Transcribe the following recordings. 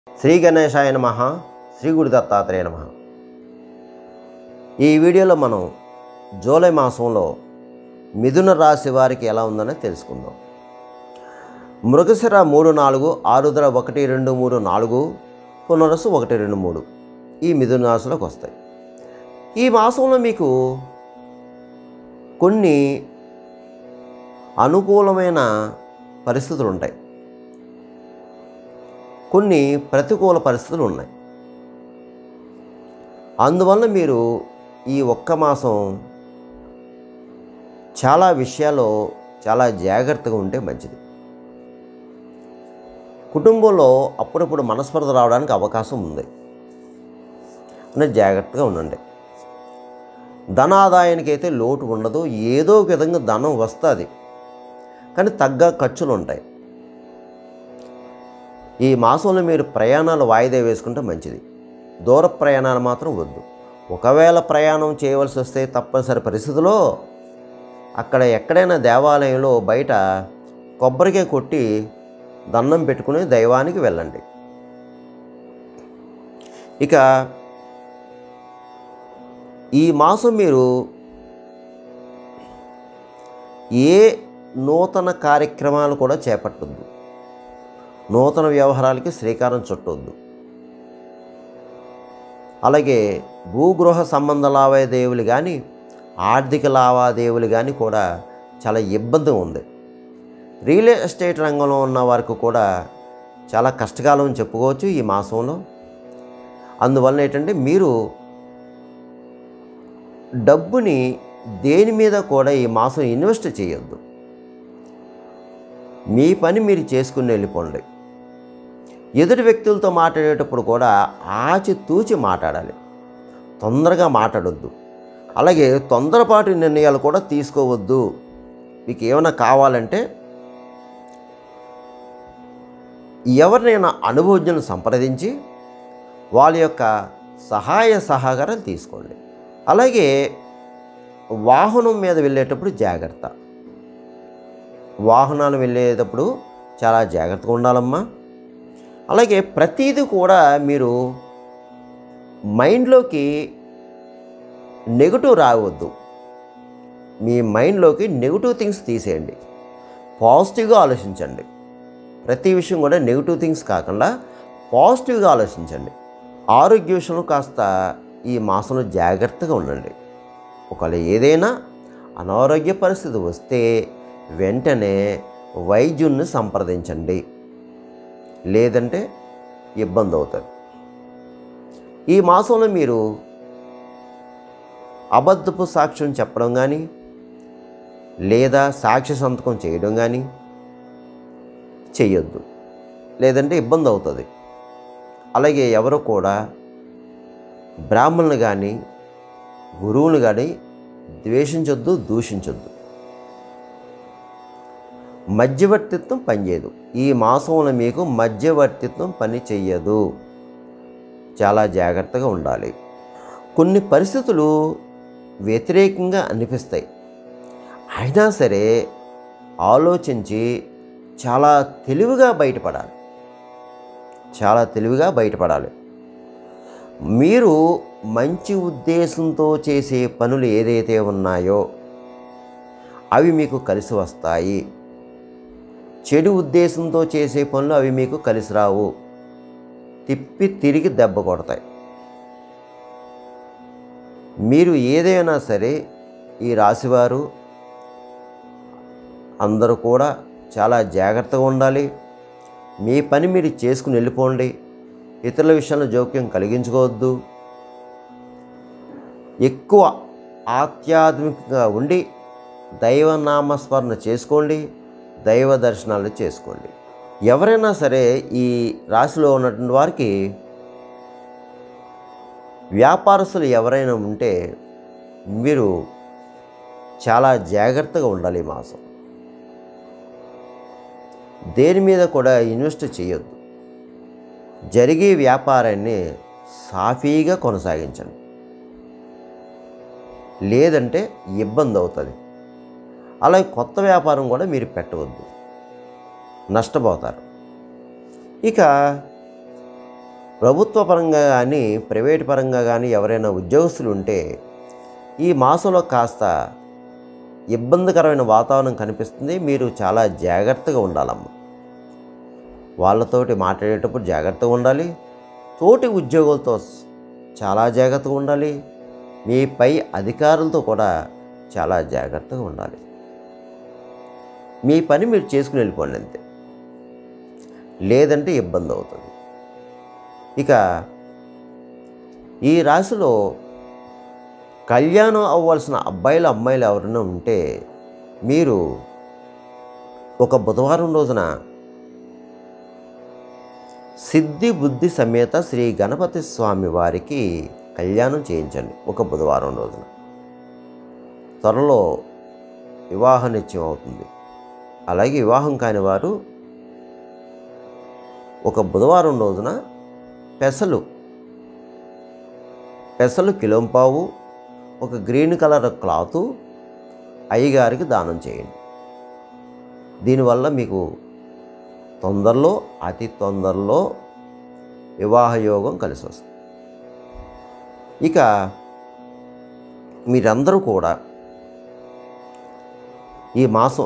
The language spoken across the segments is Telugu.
శ్రీ గణేశాయ నమ శ్రీ గురు దత్తాత్రేయ నమ ఈ వీడియోలో మనం జూలై మాసంలో మిథున రాశి వారికి ఎలా ఉందని తెలుసుకుందాం మృగశిర మూడు నాలుగు ఆరుద్ర ఒకటి రెండు మూడు నాలుగు పునరసు ఒకటి రెండు మూడు ఈ మిథున రాశిలోకి వస్తాయి ఈ మాసంలో మీకు కొన్ని అనుకూలమైన పరిస్థితులు ఉంటాయి కొన్ని ప్రతికూల పరిస్థితులు ఉన్నాయి అందువల్ల మీరు ఈ ఒక్క మాసం చాలా విషయాల్లో చాలా జాగ్రత్తగా ఉంటే మంచిది కుటుంబంలో అప్పుడప్పుడు మనస్పర్ధ రావడానికి అవకాశం ఉంది అంటే జాగ్రత్తగా ఉండండి ధనాదాయానికి అయితే లోటు ఉండదు ఏదో ఒక విధంగా ధనం వస్తుంది కానీ తగ్గ ఖర్చులు ఉంటాయి ఈ మాసంలో మీరు ప్రయాణాలు వాయిదా వేసుకుంటే మంచిది దూర ప్రయాణాలు మాత్రం వద్దు ఒకవేళ ప్రయాణం చేయవలసి వస్తే తప్పనిసరి పరిస్థితిలో అక్కడ ఎక్కడైనా దేవాలయంలో బయట కొబ్బరికాయ కొట్టి దండం పెట్టుకుని దైవానికి వెళ్ళండి ఇక ఈ మాసం మీరు ఏ నూతన కార్యక్రమాలు కూడా చేపట్టొద్దు నూతన వ్యవహారాలకి శ్రీకారం చుట్టొద్దు అలాగే భూగృహ సంబంధ లావాదేవీలు కానీ ఆర్థిక లావాదేవీలు కానీ కూడా చాలా ఇబ్బంది ఉంది రియల్ ఎస్టేట్ రంగంలో ఉన్న వారికి కూడా చాలా కష్టకాలం అని చెప్పుకోవచ్చు ఈ మాసంలో అందువలన ఏంటంటే మీరు డబ్బుని దేని మీద కూడా ఈ మాసం ఇన్వెస్ట్ చేయొద్దు మీ పని మీరు చేసుకుని వెళ్ళిపోండి ఎదుటి వ్యక్తులతో మాట్లాడేటప్పుడు కూడా ఆచితూచి మాట్లాడాలి తొందరగా మాట్లాడొద్దు అలాగే తొందరపాటు నిర్ణయాలు కూడా తీసుకోవద్దు మీకు ఏమైనా కావాలంటే ఎవరినైనా అనుభవజ్ఞులను సంప్రదించి వాళ్ళ యొక్క సహాయ సహకారాలు తీసుకోండి అలాగే వాహనం మీద వెళ్ళేటప్పుడు జాగ్రత్త వాహనాలు వెళ్ళేటప్పుడు చాలా జాగ్రత్తగా ఉండాలమ్మా అలాగే ప్రతీది కూడా మీరు మైండ్లోకి నెగిటివ్ రావద్దు మీ మైండ్లోకి నెగిటివ్ థింగ్స్ తీసేయండి పాజిటివ్గా ఆలోచించండి ప్రతి విషయం కూడా నెగిటివ్ థింగ్స్ కాకుండా పాజిటివ్గా ఆలోచించండి ఆరోగ్య విషయంలో కాస్త ఈ మాసంలో జాగ్రత్తగా ఉండండి ఒకవేళ ఏదైనా అనారోగ్య పరిస్థితి వస్తే వెంటనే వైద్యుడిని సంప్రదించండి లేదంటే ఇబ్బంది అవుతుంది ఈ మాసంలో మీరు అబద్ధపు సాక్ష్యం చెప్పడం కానీ లేదా సాక్ష్య సంతకం చేయడం కానీ చేయొద్దు లేదంటే ఇబ్బంది అవుతుంది అలాగే ఎవరు కూడా బ్రాహ్మణులు కానీ గురువుని కానీ ద్వేషించొద్దు దూషించొద్దు మధ్యవర్తిత్వం పనిచేయదు ఈ మాసంలో మీకు మధ్యవర్తిత్వం పని చెయ్యదు చాలా జాగ్రత్తగా ఉండాలి కొన్ని పరిస్థితులు వ్యతిరేకంగా అనిపిస్తాయి అయినా సరే ఆలోచించి చాలా తెలివిగా బయటపడాలి చాలా తెలివిగా బయటపడాలి మీరు మంచి ఉద్దేశంతో చేసే పనులు ఏదైతే ఉన్నాయో అవి మీకు కలిసి వస్తాయి చెడు ఉద్దేశంతో చేసే పనులు అవి మీకు కలిసి రావు తిప్పి తిరిగి దెబ్బ కొడతాయి మీరు ఏదైనా సరే ఈ రాశివారు అందరూ కూడా చాలా జాగ్రత్తగా ఉండాలి మీ పని మీరు చేసుకుని వెళ్ళిపోండి ఇతరుల విషయంలో జోక్యం కలిగించుకోవద్దు ఎక్కువ ఆధ్యాత్మికంగా ఉండి దైవనామస్మరణ చేసుకోండి దైవ దర్శనాలు చేసుకోండి ఎవరైనా సరే ఈ రాశిలో ఉన్నటువంటి వారికి వ్యాపారస్తులు ఎవరైనా ఉంటే మీరు చాలా జాగ్రత్తగా ఉండాలి ఈ మాసం దేని మీద కూడా ఇన్వెస్ట్ చేయొద్దు జరిగే వ్యాపారాన్ని సాఫీగా కొనసాగించండి లేదంటే ఇబ్బంది అవుతుంది అలాగే కొత్త వ్యాపారం కూడా మీరు పెట్టవద్దు నష్టపోతారు ఇక ప్రభుత్వ పరంగా కానీ ప్రైవేట్ పరంగా కానీ ఎవరైనా ఉద్యోగస్తులు ఉంటే ఈ మాసంలో కాస్త ఇబ్బందికరమైన వాతావరణం కనిపిస్తుంది మీరు చాలా జాగ్రత్తగా ఉండాలమ్మ వాళ్ళతోటి మాట్లాడేటప్పుడు జాగ్రత్తగా ఉండాలి తోటి ఉద్యోగులతో చాలా జాగ్రత్తగా ఉండాలి మీ పై అధికారులతో కూడా చాలా జాగ్రత్తగా ఉండాలి మీ పని మీరు చేసుకుని వెళ్ళిపోండి అంతే లేదంటే ఇబ్బంది అవుతుంది ఇక ఈ రాశిలో కళ్యాణం అవ్వాల్సిన అబ్బాయిలు అమ్మాయిలు ఎవరైనా ఉంటే మీరు ఒక బుధవారం రోజున సిద్ధి బుద్ధి సమేత శ్రీ గణపతి స్వామి వారికి కళ్యాణం చేయించండి ఒక బుధవారం రోజున త్వరలో వివాహ నిశ్చయం అవుతుంది అలాగే వివాహం కాని వారు ఒక బుధవారం రోజున పెసలు పెసలు కిలోంపావు ఒక గ్రీన్ కలర్ క్లాతు అయ్యగారికి దానం చేయండి దీనివల్ల మీకు తొందరలో అతి తొందరలో వివాహ యోగం కలిసి వస్తుంది ఇక మీరందరూ కూడా ఈ మాసం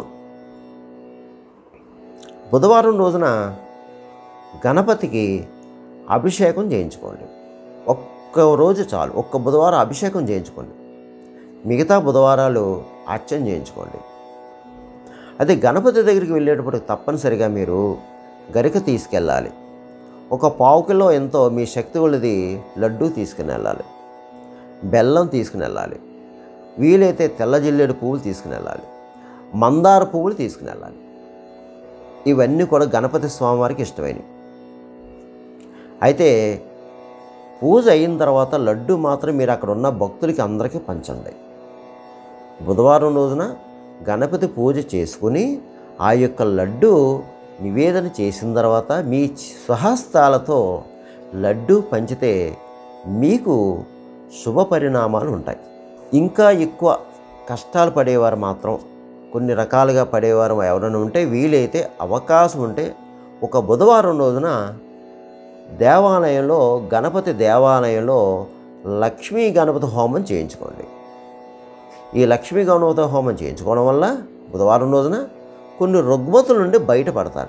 బుధవారం రోజున గణపతికి అభిషేకం చేయించుకోండి ఒక్క రోజు చాలు ఒక్క బుధవారం అభిషేకం చేయించుకోండి మిగతా బుధవారాలు అర్చన చేయించుకోండి అదే గణపతి దగ్గరికి వెళ్ళేటప్పుడు తప్పనిసరిగా మీరు గరిక తీసుకెళ్ళాలి ఒక పావు కిలో ఎంతో మీ శక్తి కొలది లడ్డూ తీసుకుని వెళ్ళాలి బెల్లం తీసుకుని వెళ్ళాలి వీలైతే తెల్ల జిల్లేడు పువ్వులు తీసుకుని వెళ్ళాలి మందార పువ్వులు తీసుకుని వెళ్ళాలి ఇవన్నీ కూడా గణపతి స్వామివారికి ఇష్టమైనవి అయితే పూజ అయిన తర్వాత లడ్డు మాత్రం మీరు అక్కడ ఉన్న భక్తులకి అందరికీ పంచండి బుధవారం రోజున గణపతి పూజ చేసుకుని ఆ యొక్క లడ్డు నివేదన చేసిన తర్వాత మీ స్వహస్తాలతో లడ్డు పంచితే మీకు శుభ పరిణామాలు ఉంటాయి ఇంకా ఎక్కువ కష్టాలు పడేవారు మాత్రం కొన్ని రకాలుగా పడేవారు ఎవరైనా ఉంటే వీలైతే అవకాశం ఉంటే ఒక బుధవారం రోజున దేవాలయంలో గణపతి దేవాలయంలో లక్ష్మీ గణపతి హోమం చేయించుకోండి ఈ లక్ష్మీ గణపతి హోమం చేయించుకోవడం వల్ల బుధవారం రోజున కొన్ని రుగ్మతుల నుండి బయటపడతారు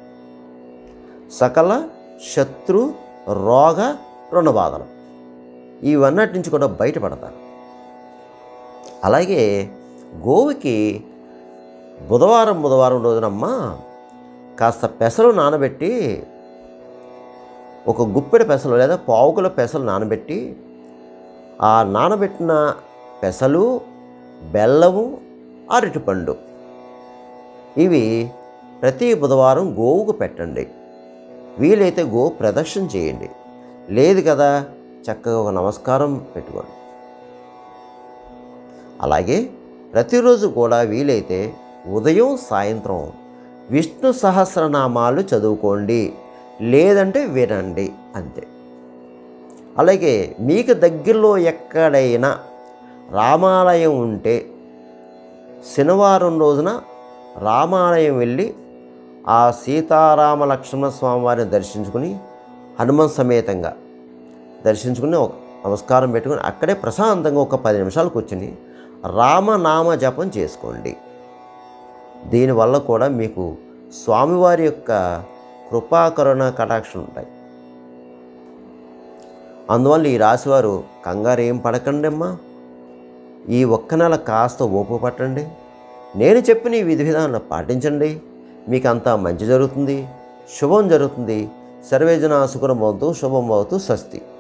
సకల శత్రు రోగ రుణబాధలు ఇవన్నటి నుంచి కూడా బయటపడతారు అలాగే గోవుకి బుధవారం బుధవారం రోజునమ్మా కాస్త పెసలు నానబెట్టి ఒక గుప్పెడు పెసలు లేదా పావుకుల పెసలు నానబెట్టి ఆ నానబెట్టిన పెసలు బెల్లము అరటిపండు ఇవి ప్రతి బుధవారం గోవుకు పెట్టండి వీలైతే గో ప్రదక్షిణ చేయండి లేదు కదా చక్కగా ఒక నమస్కారం పెట్టుకోండి అలాగే ప్రతిరోజు కూడా వీలైతే ఉదయం సాయంత్రం విష్ణు సహస్రనామాలు చదువుకోండి లేదంటే వినండి అంతే అలాగే మీకు దగ్గరలో ఎక్కడైనా రామాలయం ఉంటే శనివారం రోజున రామాలయం వెళ్ళి ఆ సీతారామ లక్ష్మణ స్వామివారిని దర్శించుకుని హనుమన్ సమేతంగా దర్శించుకుని ఒక నమస్కారం పెట్టుకుని అక్కడే ప్రశాంతంగా ఒక పది నిమిషాలు కూర్చుని రామనామ జపం చేసుకోండి దీనివల్ల కూడా మీకు స్వామివారి యొక్క కృపాకరుణ కటాక్షలు ఉంటాయి అందువల్ల ఈ రాశివారు కంగారు ఏం పడకండి అమ్మా ఈ ఒక్క నెల కాస్త ఓపు పట్టండి నేను చెప్పిన ఈ విధి విధానాలు పాటించండి మీకు అంతా మంచి జరుగుతుంది శుభం జరుగుతుంది సర్వేజన సుఖం భవతు శుభం భవతు స్వస్తి